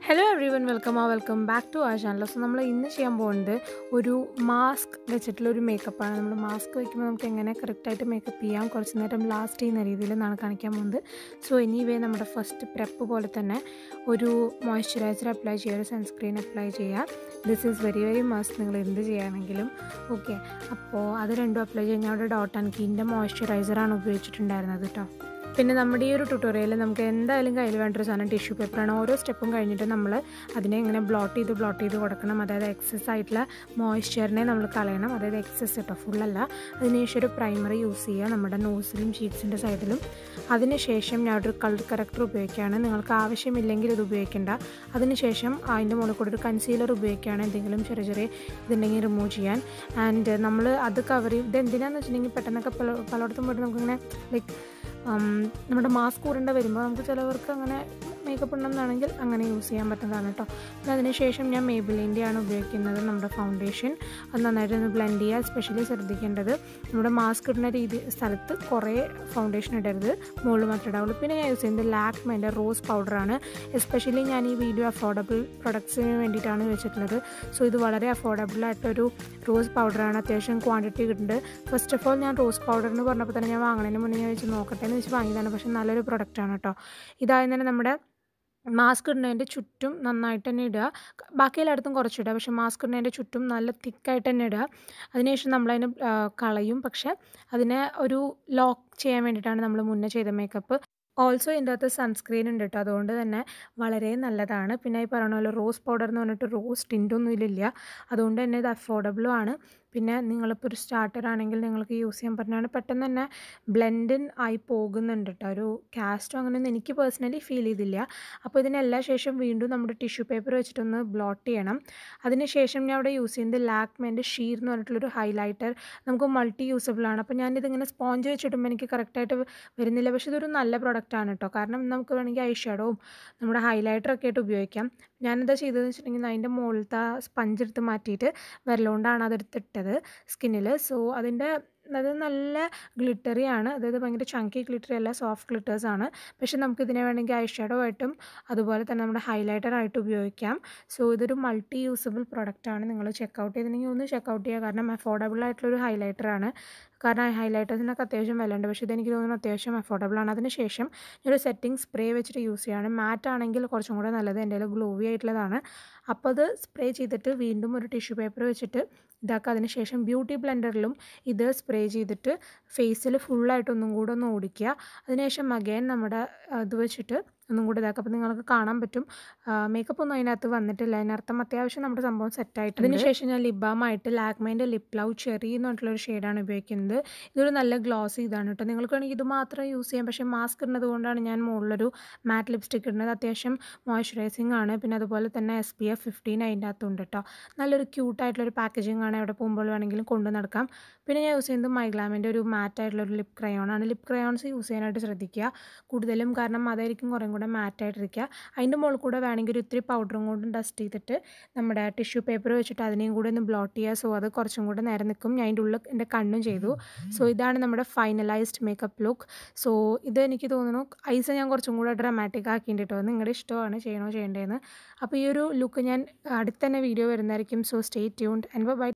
hello everyone welcome ah welcome back to ah channel so നമ്മൾ ഇന്ന് ചെയ്യാൻ പോകുന്നത് ഒരു മാസ്ക് വെച്ചിട്ടുള്ള ഒരു മേക്കപ്പാണ് നമ്മൾ മാസ്ക് വയ്ക്കുമ്പോൾ നമുക്ക് എങ്ങനെ കറക്റ്റായിട്ട് മേക്കപ്പ് ചെയ്യാം കുറച്ച് നേരം ലാസ്റ്റ് ചെയ്യുന്ന രീതിയിൽ നിന്നാണ് കാണിക്കാൻ പോകുന്നത് സോ എനിവേ നമ്മുടെ ഫസ്റ്റ് പ്രെപ്പ് പോലെ തന്നെ ഒരു മോയ്സ്ചറൈസർ അപ്ലൈ ചെയ്യുക ഒരു സൺസ്ക്രീൻ അപ്ലൈ ചെയ്യുക this is very very must നിങ്ങൾ എന്ത് ചെയ്യുകയാണെങ്കിലും ഓക്കെ അപ്പോൾ അത് രണ്ടും അപ്ലൈ ചെയ്യാൻ ഞാൻ അവിടെ ഡോട്ട് ആൻഡ് കീൻ്റെ മോയ്സ്ചറൈസറാണ് ഉപയോഗിച്ചിട്ടുണ്ടായിരുന്നത് കേട്ടോ പിന്നെ നമ്മുടെ ഈ ഒരു ട്യൂട്ടോറിയലിൽ നമുക്ക് എന്തായാലും കയ്യിൽ വേണ്ട ഒരു സാധനം ടിഷ്യൂ പേപ്പറാണ് ഓരോ സ്റ്റെപ്പും കഴിഞ്ഞിട്ട് നമ്മൾ അതിനെ ഇങ്ങനെ ബ്ലോട്ട് ചെയ്ത് ബ്ലോട്ട് ചെയ്ത് കൊടുക്കണം അതായത് എക്സസ് ആയിട്ടുള്ള മോയ്സ്ചറിനെ നമ്മൾ കളയണം അതായത് എക്സസ് കേട്ടോ ഫുള്ളല്ല അതിനുശേഷം ഒരു പ്രൈമറി യൂസ് ചെയ്യുക നമ്മുടെ നോസിലും ചീക്സിൻ്റെ സൈഡിലും അതിനുശേഷം ഞാൻ ഒരു കളർ കറക്റ്റർ ഉപയോഗിക്കുകയാണ് നിങ്ങൾക്ക് ആവശ്യമില്ലെങ്കിൽ ഇത് ഉപയോഗിക്കേണ്ട അതിനുശേഷം അതിൻ്റെ മുകളിൽ കൂടെ ഒരു കൺസീലർ ഉപയോഗിക്കുകയാണ് എന്തെങ്കിലും ചെറിയ ചെറിയ ഇതുണ്ടെങ്കിൽ റിമൂവ് ചെയ്യാൻ ആൻഡ് നമ്മൾ അത് കവർ ചെയ്യും ഇത് എന്തിനാന്ന് വെച്ചിട്ടുണ്ടെങ്കിൽ പെട്ടെന്നൊക്കെ പല പലയിടത്തും പോയിട്ട് നമുക്കിങ്ങനെ ലൈക്ക് നമ്മുടെ മാസ്ക് കൂടേണ്ട വരുമ്പോൾ നമുക്ക് ചിലവർക്ക് അങ്ങനെ മേക്കപ്പ് ഉണ്ടെന്നാണെങ്കിൽ അങ്ങനെ യൂസ് ചെയ്യാൻ പറ്റുന്നതാണ് കേട്ടോ പിന്നെ അതിനുശേഷം ഞാൻ മേബിലിൻ്റെയാണ് ഉപയോഗിക്കുന്നത് നമ്മുടെ ഫൗണ്ടേഷൻ അത് നന്നായിട്ടൊന്ന് ബ്ലെൻഡ് ചെയ്യുക എസ്പെഷ്യലി ശ്രദ്ധിക്കേണ്ടത് നമ്മുടെ മാസ്ക് ഇടുന്ന രീതി സ്ഥലത്ത് കുറേ ഫൗണ്ടേഷൻ ഇടരുത് മുകളിൽ മാത്രമേ ഇടാവുള്ളൂ പിന്നെ ഞാൻ യൂസ് ചെയ്യുന്നത് ലാക്മേൻ്റെ റോസ് പൗഡറാണ് എസ്പെഷ്യലി ഞാൻ ഈ വീഡിയോ അഫോർഡബിൾ പ്രൊഡക്ട്സിന് വേണ്ടിയിട്ടാണ് വെച്ചിട്ടുള്ളത് സോ ഇത് വളരെ അഫോർഡബിൾ ആയിട്ടൊരു റോസ് പൗഡറാണ് അത്യാവശ്യം ക്വാണ്ടിറ്റി കിട്ടുന്നുണ്ട് ഫസ്റ്റ് ഓഫ് ഓൾ ഞാൻ റോസ് പൗഡർ എന്ന് പറഞ്ഞപ്പോൾ തന്നെ ഞാൻ വാങ്ങുന്നതിന് മുന്നേ ഞാൻ വെച്ച് നോക്കട്ടെ എന്ന് വെച്ച് വാങ്ങിയതാണ് പക്ഷേ നല്ലൊരു പ്രൊഡക്റ്റാണ് കേട്ടോ ഇതായത് തന്നെ നമ്മുടെ മാസ്ക് ഇടുന്നതിൻ്റെ ചുറ്റും നന്നായിട്ട് തന്നെ ഇടുക ബാക്കി എല്ലായിടത്തും കുറച്ചിടുക പക്ഷേ മാസ്ക് ഇടുന്നതിൻ്റെ ചുറ്റും നല്ല തിക്കായിട്ട് തന്നെ ഇടുക അതിനുശേഷം നമ്മളതിനെ കളയും പക്ഷേ അതിനെ ഒരു ലോക്ക് ചെയ്യാൻ വേണ്ടിയിട്ടാണ് നമ്മൾ മുന്നേ ചെയ്ത മേക്കപ്പ് ഓൾസോ ഇതിൻ്റെ അകത്ത് സൺസ്ക്രീൻ ഉണ്ട് കേട്ടോ അതുകൊണ്ട് തന്നെ വളരെ നല്ലതാണ് പിന്നെ ഈ പറയുന്ന പോലെ റോസ് പൗഡർ എന്ന് പറഞ്ഞിട്ട് റോസ് ടിൻ്റൊന്നും ഇതിലില്ല അതുകൊണ്ട് തന്നെ ഇത് അഫോർഡബിളും ആണ് പിന്നെ നിങ്ങളിപ്പോൾ ഒരു സ്റ്റാർട്ടർ ആണെങ്കിൽ നിങ്ങൾക്ക് യൂസ് ചെയ്യാൻ പറ്റുന്നതാണ് പെട്ടെന്ന് തന്നെ ബ്ലെൻഡിൻ ആയി പോകുന്നുണ്ട് കേട്ടോ ഒരു കാസ്റ്റോ അങ്ങനെയൊന്നും എനിക്ക് പേഴ്സണലി ഫീൽ ചെയ്തില്ല അപ്പോൾ ഇതിനെല്ലാം ശേഷം വീണ്ടും നമ്മുടെ ടിഷ്യൂ പേപ്പർ വെച്ചിട്ടൊന്ന് ബ്ലോട്ട് ചെയ്യണം അതിനുശേഷം ഞാൻ അവിടെ യൂസ് ചെയ്യുന്നത് ലാക്മേൻ്റെ ഷീർ എന്ന് പറഞ്ഞിട്ടുള്ളൊരു ഹൈലൈറ്റർ നമുക്ക് മൾട്ടി യൂസബിൾ ആണ് അപ്പോൾ ഞാനിതിങ്ങനെ സ്പോഞ്ച് വെച്ചിടുമ്പോൾ എനിക്ക് കറക്റ്റായിട്ട് വരുന്നില്ല പക്ഷേ ഇതൊരു നല്ല പ്രൊഡക്റ്റാണ് കേട്ടോ കാരണം നമുക്ക് വേണമെങ്കിൽ ഐ ഷാഡോവും നമ്മുടെ ഹൈലൈറ്ററൊക്കെ ആയിട്ട് ഉപയോഗിക്കാം ഞാനെന്താ ചെയ്തതെന്ന് വെച്ചിട്ടുണ്ടെങ്കിൽ അതിൻ്റെ മുകളിലത്തെ സ്പഞ്ച് എടുത്ത് മാറ്റിയിട്ട് വിരലുകൊണ്ടാണ് അതെടുത്തിട്ടത് സ്കിന്നിൽ സോ അതിൻ്റെ അത് നല്ല ഗ്ലിറ്ററി ആണ് അതായത് ഭയങ്കര ചങ്കി ഗ്ലിറ്ററി അല്ല സോഫ്റ്റ് ഗ്ലിറ്റേഴ്സ് ആണ് പക്ഷെ നമുക്ക് ഇതിനെ വേണമെങ്കിൽ ഐ ഷാഡോ ആയിട്ടും അതുപോലെ തന്നെ നമ്മുടെ ഹൈലൈറ്റർ ആയിട്ട് ഉപയോഗിക്കാം സോ ഇതൊരു മൾട്ടി യൂസബിൾ പ്രൊഡക്റ്റ് ആണ് നിങ്ങൾ ചെക്കൗട്ട് ചെയ്തിട്ടുണ്ടെങ്കിൽ ഒന്ന് ചെക്കൗട്ട് ചെയ്യുക കാരണം അഫോർഡബിൾ ആയിട്ടുള്ളൊരു ഹൈലൈറ്റർ ആണ് കാരണം ഹൈലൈറ്റേഴ്സിനൊക്കെ അത്യാവശ്യം വിലയുണ്ട് പക്ഷേ ഇതെനിക്ക് തോന്നുന്നു അത്യാവശ്യം അഫോർഡബിൾ ആണ് അതിനുശേഷം ഒരു സെറ്റിംഗ് സ്പ്രേ വെച്ചിട്ട് യൂസ് ചെയ്യുകയാണ് മാറ്റ് ആണെങ്കിൽ കുറച്ചും കൂടെ നല്ലത് എൻ്റെ കയ്യിൽ ഗ്ലോവി ആയിട്ടുള്ളതാണ് അപ്പോൾ അത് സ്പ്രേ ചെയ്തിട്ട് വീണ്ടും ഒരു ടിഷ്യൂ പേപ്പർ വെച്ചിട്ട് ഇതാക്കുക അതിനുശേഷം ബ്യൂട്ടി ബ്ലെൻഡറിലും ഇത് സ്പ്രേ ചെയ്തിട്ട് ഫേസിൽ ഫുള്ളായിട്ട് ഒന്നും കൂടെ ഒന്ന് ഓടിക്കുക അതിനുശേഷം അഗൈൻ നമ്മുടെ ഇത് വെച്ചിട്ട് ഒന്നും കൂടി ഇതാക്കുക അപ്പോൾ നിങ്ങൾക്ക് കാണാൻ പറ്റും മേക്കപ്പ് ഒന്നും അതിനകത്ത് വന്നിട്ടില്ല അതിനർത്ഥം അത്യാവശ്യം നമ്മുടെ സംഭവം സെറ്റായിട്ട് അതിനുശേഷം ഞാൻ ലിപ് ബാമായിട്ട് ലാക്മേൻ്റെ ലിപ് ലവ് ചെറി എന്ന് പറഞ്ഞിട്ടുള്ളൊരു ഷെയ്ഡാണ് ഉപയോഗിക്കുന്നത് ഇതൊരു നല്ല ഗ്ലോസ് ഇതാണ് കേട്ടോ നിങ്ങൾക്ക് വേണമെങ്കിൽ ഇത് മാത്രം യൂസ് ചെയ്യാം പക്ഷേ മാസ്ക് ഇടുന്നത് കൊണ്ടാണ് ഞാൻ മുകളിലൊരു മാറ്റ് ലിപ്സ്റ്റിക് ഇടുന്നത് അത്യാവശ്യം മോയ്സ്ചറൈസിങ് ആണ് പിന്നെ അതുപോലെ തന്നെ എസ് പി എഫ് ഫിഫ്റ്റീൻ അതിൻ്റെ അകത്തുണ്ട് കേട്ടോ നല്ലൊരു ക്യൂട്ടായിട്ടുള്ളൊരു പാക്കേജിംഗ് ആണ് എവിടെ പോകുമ്പോൾ വേണമെങ്കിലും കൊണ്ടു നടക്കാം പിന്നെ ഞാൻ യൂസ് ചെയ്യുന്നത് മൈഗ്ലാമിൻ്റെ ഒരു മാറ്റ് ആയിട്ടുള്ളൊരു ലിപ് ക്രയോൺ ആണ് ലിപ് ക്രയോൺസ് യൂസ് ചെയ്യാനായിട്ട് ശ്രദ്ധിക്കുക കൂടുതലും കാരണം അതായിരിക്കും കുറേ കൂടെ മാറ്റായിട്ടിരിക്കുക അതിൻ്റെ മുകളിൽ കൂടെ വേണമെങ്കിൽ ഒരു ഇത്തിരി പൗഡറും കൂടെ ഡസ്റ്റ് ചെയ്തിട്ട് നമ്മുടെ ടിഷ്യൂ പേപ്പർ വെച്ചിട്ട് അതിനെയും കൂടെ ഒന്ന് ബ്ലോട്ട് ചെയ്യുക സോ അത് കുറച്ചും കൂടെ നേരം നിൽക്കും ഞാൻ അതിൻ്റെ ഉള്ളിൽ എൻ്റെ കണ്ണും ചെയ്തു സോ ഇതാണ് നമ്മുടെ ഫൈനലൈസ്ഡ് മേക്കപ്പ് ലുക്ക് സോ ഇത് എനിക്ക് തോന്നുന്നു ഐസ് ഞാൻ കുറച്ചും കൂടെ ഡ്രമാറ്റിക് ആക്കിയിട്ട് കേട്ടോ നിങ്ങളുടെ ഇഷ്ടമാണ് ചെയ്യണോ ചെയ്യേണ്ടതെന്ന് അപ്പോൾ ഈ ഒരു ലുക്ക് ഞാൻ അടുത്ത് തന്നെ വീഡിയോ വരുന്നതായിരിക്കും so stay tuned and by